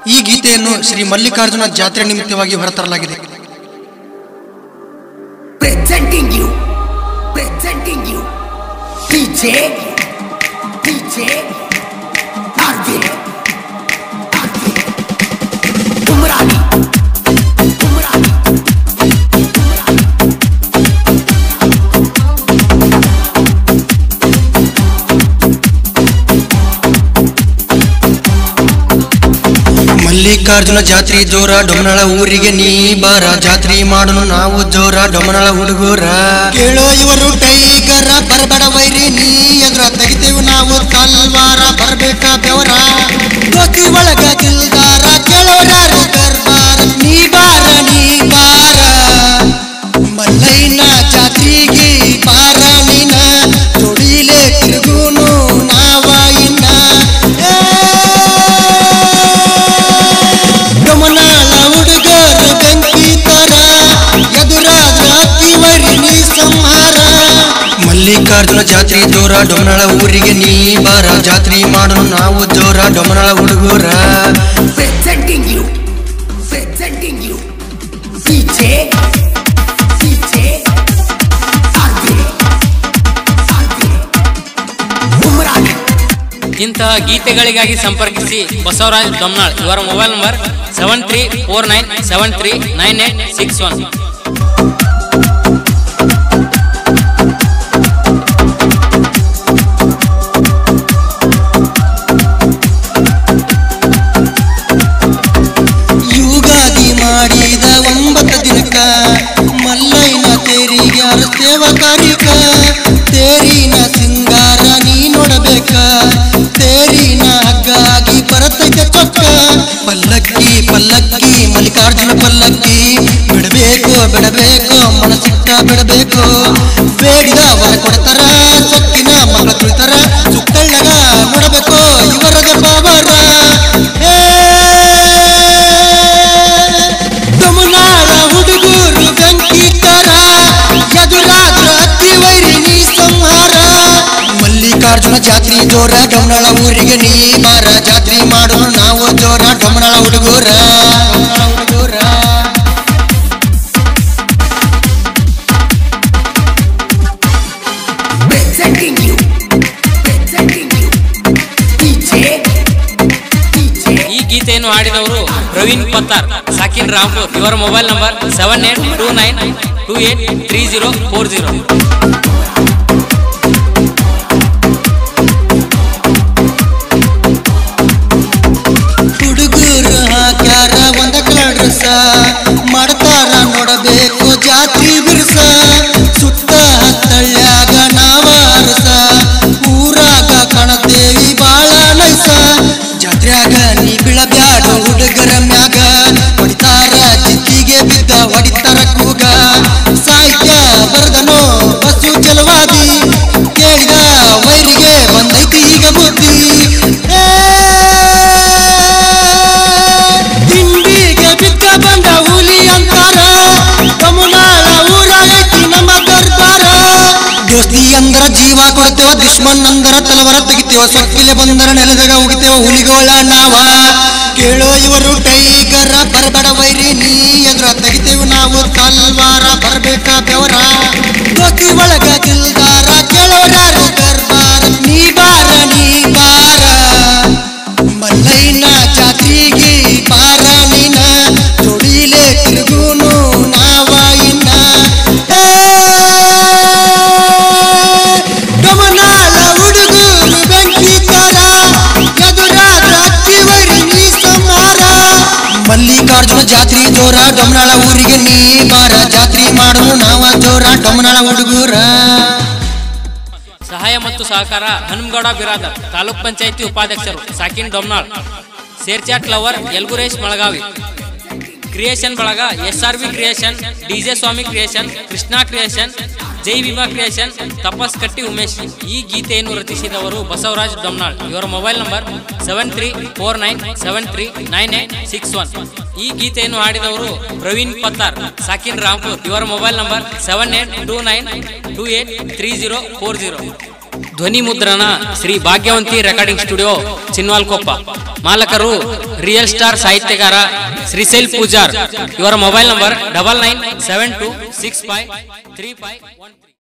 ಈ ಗೀತೆಯನ್ನು ಶ್ರೀ ಮಲ್ಲಿಕಾರ್ಜುನ ಜಾತ್ರೆ ನಿಮಿತ್ತವಾಗಿ ಹೊರತರಲಾಗಿದೆ presenting you, presenting you, DJ, DJ, Arvind, Arvind, Umrani, Umrani, Mallikarjuna ಜಾತ್ರೆ ಜೋರ ಡೊಮನಳ ಊರಿಗೆ ನೀ ಬಾರ ಜಾತ್ರೆ ಮಾಡೋನು ನಾವು ಜೋರ ಡೊಮನಳ ಹುಡುಗರ ಕೇಳೋ ಇವರು ಟೈಗರ ಬರಬೇಡ ವೈರಿ ನೀ ಎದ್ರ ತೆಗಿತೇವು ನಾವು ತಲ್ವಾರ ಬರ್ಬೇಕ ಬೆವರ ದೋತಿ ಒಳಗ ಗಿಲ್ದಾರ ಕೇಳೋರ್ಯಾರು ದರ್ಬಾರ ನೀ ಬಾರ ನೀ ಬಾರ ಮಲ್ಲೈನ ಜಾತ್ರೆಗೆ ಬಾರ ನೀನ ತೊಡಿಲೆ ತಿರುಗುನು ನಾವ ಇನ್ನ ಏ ಗಮನಾಳ ಹುಡುಗರು ಬೆಂಕಿ ತರ ಎದುರಾದ್ರ ಅಕ್ಕಿವರಿ ನೀ ಸಂಹಾರ ಮಲ್ಲಿಕಾರ್ಜುನ ಜಾತ್ರೆ ಜೋರ ಡೊಮನಳ ಊರಿಗೆ ನೀ ಬಾರ ಜಾತ್ರೆ ಮಾಡೋನು ನಾವು ಜೋರ ಡೊಮನಳ ಹುಡುಗರ presenting you, presenting you, DJ, DJ, Arvind, Arvind, Umrani. ಇಂತಹ ಗೀತೆಗಳಿಗಾಗಿ ಸಂಪರ್ಕಿಸಿ ಬಸವರಾಜ್ ದೊಮ್ನಾಳ್ ಇವರ mobile number seven three four nine seven three nine eight six one Ugadi ಮಾಡಿದ ಒಂಬತ್ತು ದಿನಕ ಮಲ್ಲೈನ ತೇರಿಗೆ ಅರಸ್ತೇವ ಕಾರಿಕ ತೇರಿನ ಸಿಂಗಾರ ನೀ ನೋಡಬೇಕ ತೇರಿನ ಹಗ್ಗಾಗಿ ಬರತೈತೆ ಚೊಕ್ಕ ಪಲ್ಲಕ್ಕಿ ಪಲ್ಲಕ್ಕಿ ಮಲ್ಲಿಕಾರ್ಜುನ ಪಲ್ಲಕ್ಕಿ ಬಿಡಬೇಕು ಬಿಡಬೇಕು ಮನಸ್ಸಿಟ್ಟ ಬಿಡಬೇಕು ಬೇಡಿದ ವರ ಕೊಡ್ತಾರ ಸೊಕ್ಕಿನ ಮಕ್ಕಳ ತುಳಿತಾರ ಸುತ್ತಳ್ಳಗ ನೋಡಬೇಕು ಇವರದ ಬಾಬರ ಏ ತಮಿಳ್ನಾಡ ಹುಡುಗರು ಬೆಂಕಿ ತರ ಎದುರಾದ್ರ ಅತ್ತಿ ವೈರಿ ನೀ ಸಂಹಾರ ಮಲ್ಲಿಕಾರ್ಜುನ ಜಾತ್ರೆ ಜೋರ ಡೊಮನಾಳ ಊರಿಗೆ ನೀ ಬಾರ ಜಾತ್ರೆ ಮಾಡೋಣ ನಾವು ಜೋರ ಡೊಮನಾಳ ಹುಡುಗರ ಹುಡುಗರ presenting you, presenting you, DJ, DJ, ಈ ಗೀತೆಯನ್ನು ಹಾಡಿದವರು ಪ್ರವೀಣ್ ಪತ್ತಾರ್ ಸಾಕಿನ್ ರಾಂಪುರ್ ಇವರ mobile number seven eight two nine two eight three zero four zero ಹುಡುಗರು ಹಾಕ್ಯಾರ ಒಂದ ಕಲಡ್ರಸ ಮಾಡ್ತಾರ ನೋಡಬೇಕು ಜಾತ್ರಿ ಬಿರ್ಸ ಸುತ್ತ ಹತ್ತಳ್ಯಾಗ ನಾವ ಅರಸ ಊರಾಗ ಕಾಣತೇವಿ ಬಾಳ ನೈಸ ಜಾತ್ರ್ಯಾಗ ನೀ ಬೀಳಬ್ಯಾಡ ಹುಡುಗರ ಮ್ಯಾಗ ಹೊಡಿತಾರ ಜಿದ್ದಿಗೆ ಬಿದ್ದ ಹೊಡಿತಾರ ಕೂಗ ಸಾಹಿತ್ಯ ಬರದನೋ ಬಸ್ಸು ಚಲವಾದಿ ಕೇಳಿದ ವೈರಿಗೆ ಬಂದೈತಿ ಈಗ ಬುದ್ಧಿ ಏ ತಿಂಡಿಗೆ ಬಿದ್ದ ಬಂದ ಹುಲಿ ಅಂತಾರ ಕಮುನಾಳ ಊರಾಗೈತಿ ನಮ್ಮ ದರ್ಬಾರ ದೋಸ್ತಿ ಅಂದರ ಜೀವ ಕೊಡ್ತೇವ ದುಶ್ಮನ್ ಅಂದರ ತಲವರ ತೆಗಿತೇವ ಸೊಕ್ಕಿಲೆ ಬಂದರ ನೆಲದಾಗ ಉಗಿತೇವ ಹುಲಿಗೋಳ ನಾವ ಕೇಳೋ ಇವರು ಟೈಗರ ಬರಬೇಡ ವೈರಿ ನೀ ಎದುರ ತೆಗಿತೇವು ನಾವು ತಲ್ವಾರ ಬರ್ಬೇಕ ಬೆವರ ದೋಸ್ತಿ ಒಳಗ ಗಿಲ್ದಾರ ಕೇಳೋರ್ಯಾರು ದರ್ಬಾರ ನೀ ಬಾರ ನೀ ಬಾರ ಮಲ್ಲೈನ ಜಾತ್ರೆಗೆ ಬಾರ ನೀನ ತೊಡಿಲೆ ತಿರುಗುನು ನಾವ ಇನ್ನ ಏ, ಗಮನಾಳ ಹುಡುಗರು ಬೆಂಕಿ ತರ ಎದುರಾದ ಅತ್ತಿವರಿ ನೀ ಸಂಹಾರ ಮಲ್ಲಿಕಾರ್ಜುನ ಜಾತ್ರೆ ಜೋರ ಡೊಮನಾಳ ಊರಿಗೆ ನೀ ಬಾರ ಜಾತ್ರೆ ಮಾಡೋನು ನಾವ ಜೋರ ಡೊಮನಾಳ ಹುಡುಗರ ಸಹಾಯ ಮತ್ತು ಸಹಕಾರ ಹನುಮಗೌಡ ಬಿರಾದರ್ ತಾಲೂಕ್ ಪಂಚಾಯತಿ ಉಪಾಧ್ಯಕ್ಷರು ಸಾಕಿನ್ Domnal ShareChat lover Yalguresh Malagavi creation ಬಳಗ S R B creation DJ Swami creation Krishna creation Jai Vima creation ತಪಸ್ ಕಟ್ಟಿ ಉಮೇಶ್ ಈ ಗೀತೆಯನ್ನು ರಚಿಸಿದವರು ಬಸವರಾಜ್ ಡೊಮ್ನಾಳ್ ಇವರ mobile number seven three four nine seven three nine eight six one ಈ ಗೀತೆಯನ್ನು ಹಾಡಿದವರು ಪ್ರವೀಣ್ ಪತ್ತಾರ್ ಸಾಕಿನ್ ರಾಂಪುರ್ ಇವರ mobile number seven eight two nine two eight three zero four zero ಧ್ವನಿ ಮುದ್ರಣ ಶ್ರೀ ಭಾಗ್ಯವಂತಿ ರೆಕಾರ್ಡಿಂಗ್ ಸ್ಟುಡಿಯೋ ಚಿನ್ವಾಲ್ಕೊಪ್ಪ ಮಾಲಕರು ರಿಯಲ್ ಸ್ಟಾರ್ ಸಾಹಿತ್ಯಗಾರ ಶ್ರೀಶೈಲ್ ಪೂಜಾರ್ ಇವರ mobile number double nine seven two six five three five one